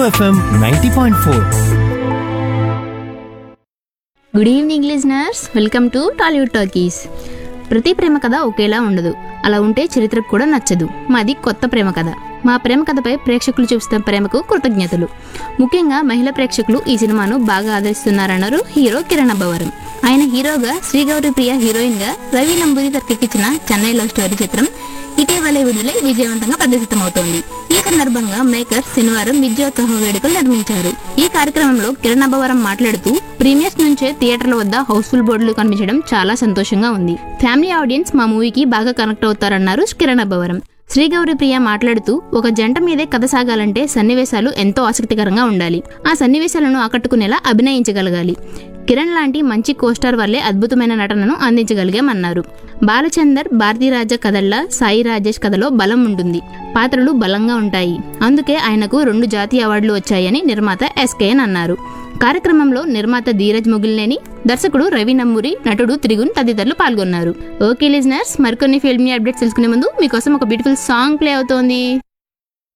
FM ninety point four good evening listeners welcome to Tollywood talkies ప్రతి ప్రేమ కథ ఒకేలా ఉండదు అలా ఉంటే చరిత్రకు కూడా నచ్చదు మాది కొత్త ప్రేమ కథ మా ప్రేమ కథపై ప్రేక్షకులు చూపిస్తున్న ప్రేమకు కృతజ్ఞతలు ముఖ్యంగా మహిళా ప్రేక్షకులు ఈ సినిమాను బాగా ఆదరిస్తున్నారన్నారు హీరో కిరణ్ అబ్బవరం ఆయన హీరోగా శ్రీగౌరి ప్రియ హీరోయిన్గా రవి నంబూరి తెరకెక్కించిన చెన్నై లవ్ స్టోరీ చిత్రం ఇటీవలే విడుదలై విజయవంతంగా ప్రదర్శితమవుతోంది ఈ సందర్భంగా మేకర్ శనివారం విజయోత్సవ వేడుకలు నిర్మించారు ఈ కార్యక్రమంలో కిరణ్ అబ్బవరం మాట్లాడుతూ ప్రీమియర్స్ నుంచే థియేటర్ల వద్ద హౌస్ఫుల్ బోర్డులు కనిపించడం చాలా సంతోషంగా ఉంది ఫ్యామిలీ ఆడియన్స్ మా మూవీకి బాగా కనెక్ట్ అవుతారన్నారు కిరణ్ అబ్బవరం శ్రీగౌరి ప్రియ మాట్లాడుతూ ఒక జంట మీదే కథ సాగాలంటే సన్నివేశాలు ఎంతో ఆసక్తికరంగా ఉండాలి ఆ సన్నివేశాలను ఆకట్టుకునేలా అభినయించగలగాలి కిరణ్ లాంటి మంచి కోస్టార్ వల్లే అద్భుతమైన నటనను అందించగలిగామన్నారు బాలచందర్ భారతీరాజ కథల్లా సాయి రాజేష్ కథలో బలం ఉంటుంది పాత్రలు బలంగా ఉంటాయి అందుకే ఆయనకు రెండు జాతీయ అవార్డులు వచ్చాయని నిర్మాత ఎస్కేఎన్ అన్నారు కార్యక్రమంలో నిర్మాత ధీరజ్ ముగిల్నేని దర్శకుడు రవి నమ్మూరి నటుడు త్రిగున్ తదితరులు పాల్గొన్నారు ఓకే లిజనర్స్ మరికొన్ని ఫిల్మీ అప్డేట్స్ తెలుసుకునే ముందు మీకోసం ఒక బ్యూటిఫుల్ సాంగ్ ప్లే అవుతోంది